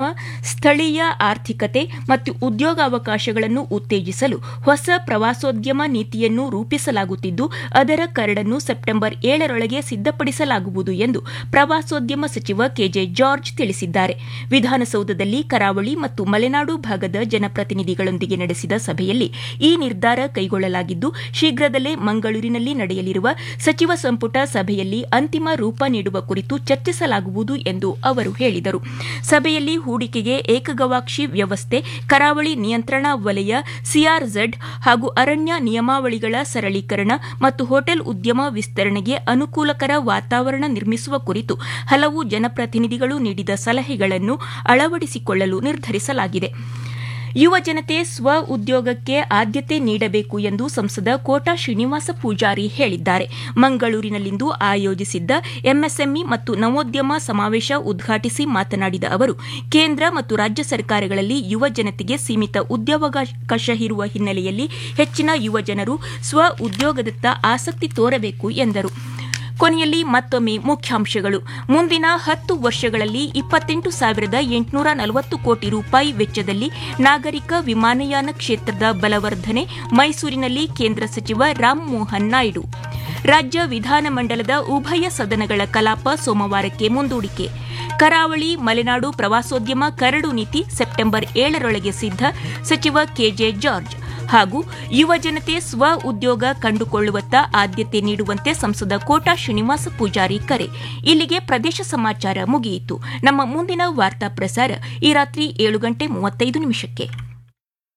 ಸ್ಥಳೀಯ ಆರ್ಥಿಕತೆ ಮತ್ತು ಉದ್ಯೋಗಾವಕಾಶಗಳನ್ನು ಉತ್ತೇಜಿಸಲು ಹೊಸ ಪ್ರವಾಸೋದ್ಯಮ ನೀತಿಯನ್ನು ರೂಪಿಸಲಾಗುತ್ತಿದ್ದು ಅದರ ಕರಡನ್ನು ಸೆಪ್ಟೆಂಬರ್ ಏಳರೊಳಗೆ ಸಿದ್ದಪಡಿಸಲಾಗುವುದು ಎಂದು ಪ್ರವಾಸೋದ್ಯಮ ಸಚಿವ ಕೆಜೆ ಜಾರ್ಜ್ ತಿಳಿಸಿದ್ದಾರೆ ವಿಧಾನಸೌಧದಲ್ಲಿ ಕರಾವಳಿ ಮತ್ತು ಮಲೆನಾಡು ಭಾಗದ ಜನಪ್ರತಿನಿಧಿಗಳೊಂದಿಗೆ ನಡೆಸಿದ ಸಭೆಯಲ್ಲಿ ಈ ನಿರ್ಧಾರ ಕೈಗೊಳ್ಳಲಾಗಿದ್ದು ಶೀಘ್ರದಲ್ಲೇ ಮಂಗಳೂರಿನಲ್ಲಿ ನಡೆಯಲಿರುವ ಸಚಿವ ಸಂಪುಟ ಸಭೆಯಲ್ಲಿ ಅಂತಿಮ ರೂಪ ನೀಡುವ ಕುರಿತು ಚರ್ಚಿಸಲಾಗುವುದು ಎಂದು ಅವರು ಹೇಳಿದರು ಸಭೆಯಲ್ಲಿ ಹೂಡಿಕೆಗೆ ಏಕಗವಾಕ್ಷಿ ವ್ಯವಸ್ಥೆ ಕರಾವಳಿ ನಿಯಂತ್ರಣಾ ವಲಯ ಸಿಆರ್ಝೆಡ್ ಹಾಗೂ ಅರಣ್ಯ ನಿಯಮಾವಳಿಗಳ ಸರಳೀಕರಣ ಮತ್ತು ಹೋಟೆಲ್ ಉದ್ಯಮ ವಿಸ್ತರಣೆಗೆ ಅನುಕೂಲಕರ ವಾತಾವರಣ ನಿರ್ಮಿಸುವ ಕುರಿತು ಹಲವು ಜನಪ್ರತಿನಿಧಿಗಳು ನೀಡಿದ ಸಲಹೆಗಳನ್ನು ಅಳವಡಿಸಿಕೊಳ್ಳಲು ನಿರ್ಧರಿಸಲಾಗಿದೆ ಯುವ ಜನತೆ ಸ್ವ ಉದ್ಯೋಗಕ್ಕೆ ಆದ್ಯತೆ ನೀಡಬೇಕು ಎಂದು ಸಂಸದ ಕೋಟಾ ಶ್ರೀನಿವಾಸ ಪೂಜಾರಿ ಹೇಳಿದ್ದಾರೆ ಮಂಗಳೂರಿನಲ್ಲಿಂದು ಆಯೋಜಿಸಿದ್ದ ಎಂಎಸ್ಎಂಇ ಮತ್ತು ನವೋದ್ಯಮ ಸಮಾವೇಶ ಉದ್ಘಾಟಿಸಿ ಮಾತನಾಡಿದ ಅವರು ಕೇಂದ್ರ ಮತ್ತು ರಾಜ್ಯ ಸರ್ಕಾರಗಳಲ್ಲಿ ಯುವ ಜನತೆಗೆ ಸೀಮಿತ ಉದ್ಯೋಗಾವಕಾಶ ಇರುವ ಹಿನ್ನೆಲೆಯಲ್ಲಿ ಹೆಚ್ಚಿನ ಯುವ ಜನರು ಸ್ವ ಉದ್ಯೋಗದತ್ತ ಆಸಕ್ತಿ ತೋರಬೇಕು ಎಂದರು ಕೊನೆಯಲ್ಲಿ ಮತ್ತೊಮ್ಮೆ ಮುಖ್ಯಾಂಶಗಳು ಮುಂದಿನ ಹತ್ತು ವರ್ಷಗಳಲ್ಲಿ ಇಪ್ಪತ್ತೆಂಟು ಸಾವಿರದ ಎಂಟುನೂರ ನಲವತ್ತು ಕೋಟಿ ರೂಪಾಯಿ ವೆಚ್ಚದಲ್ಲಿ ನಾಗರಿಕ ವಿಮಾನಯಾನ ಕ್ಷೇತ್ರದ ಬಲವರ್ಧನೆ ಮೈಸೂರಿನಲ್ಲಿ ಕೇಂದ್ರ ಸಚಿವ ರಾಮಮೋಹನ್ ನಾಯ್ಡು ರಾಜ್ಯ ವಿಧಾನಮಂಡಲದ ಉಭಯ ಸದನಗಳ ಕಲಾಪ ಸೋಮವಾರಕ್ಕೆ ಮುಂದೂಡಿಕೆ ಕರಾವಳಿ ಮಲೆನಾಡು ಪ್ರವಾಸೋದ್ಯಮ ಕರಡು ನೀತಿ ಸೆಪ್ಟೆಂಬರ್ ಏಳರೊಳಗೆ ಸಿದ್ಧ ಸಚಿವ ಕೆಜೆ ಜಾರ್ಜ್ ಹಾಗೂ ಯುವ ಜನತೆ ಸ್ವ ಉದ್ಯೋಗ ಕಂಡುಕೊಳ್ಳುವತ್ತ ಆದ್ಯತೆ ನೀಡುವಂತೆ ಸಂಸದ ಕೋಟಾ ಶ್ರೀನಿವಾಸ ಪೂಜಾರಿ ಕರೆ ಇಲ್ಲಿಗೆ ಪ್ರದೇಶ ಸಮಾಚಾರ ಮುಗಿಯಿತು ನಮ್ಮ ಮುಂದಿನ ವಾರ್ತಾ ಪ್ರಸಾರ ಈ ರಾತ್ರಿ ಏಳು ಗಂಟೆ ಮೂವತ್ತೈದು ನಿಮಿಷಕ್ಕೆ